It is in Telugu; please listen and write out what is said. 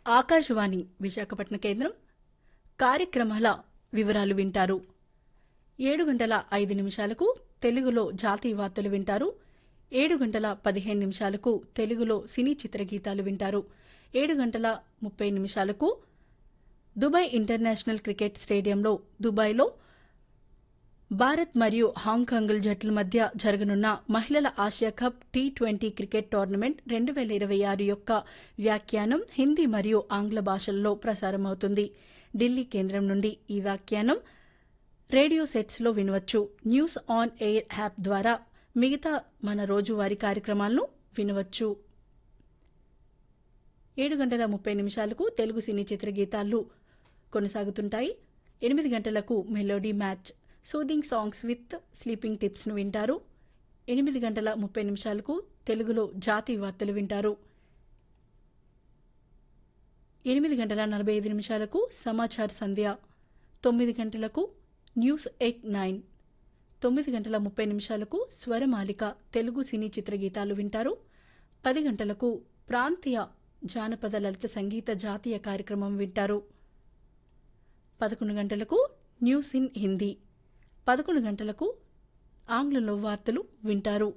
ఆకాశవాణి విశాఖపట్నం కేంద్రం కార్యక్రమాల వివరాలు వింటారు ఏడు గంటల ఐదు నిమిషాలకు తెలుగులో జాతీయ వార్తలు వింటారు ఏడు గంటల పదిహేను నిమిషాలకు తెలుగులో సినీ చిత్రగీతాలు వింటారు ఏడు గంటల ముప్పై నిమిషాలకు దుబాయ్ ఇంటర్నేషనల్ క్రికెట్ స్టేడియంలో దుబాయ్లో భారత్ మరియు హాంకాంగ్ జట్ల మధ్య జరగనున్న మహిళల ఆసియా cup T twenty cricket tournament రెండు వేల ఇరవై ఆరు యొక్క వ్యాఖ్యానం హిందీ మరియు ఆంగ్ల భాషల్లో ప్రసారమవుతుంది ఢిల్లీ కేంద్రం నుండి ఈ వ్యాఖ్యానం రేడియో సెట్స్లో వినవచ్చు న్యూస్ ఆన్ ఎయిర్ యాప్ ద్వారా మిగతా మన రోజువారీ కార్యక్రమాలను వినవచ్చు ఏడు గంటల ముప్పై నిమిషాలకు తెలుగు సినీ చిత్రగీతాలు కొనసాగుతుంటాయి ఎనిమిది గంటలకు melody match soothing songs with sleeping టిప్స్ను వింటారు ఎనిమిది గంటల ముప్పై నిమిషాలకు తెలుగులో జాతీయ వార్తలు వింటారు ఎనిమిది గంటల నలభై ఐదు నిమిషాలకు సమాచార సంధ్య తొమ్మిది గంటలకు న్యూస్ ఎయిట్ నైన్ తొమ్మిది గంటల ముప్పై నిమిషాలకు స్వరమాలిక తెలుగు సినీ చిత్రగీతాలు వింటారు పది గంటలకు ప్రాంతీయ జానపద లలిత సంగీత జాతీయ కార్యక్రమం వింటారు పదకొండు గంటలకు న్యూస్ ఇన్ హిందీ పదకొండు గంటలకు ఆంగ్లంలో వార్తలు వింటారు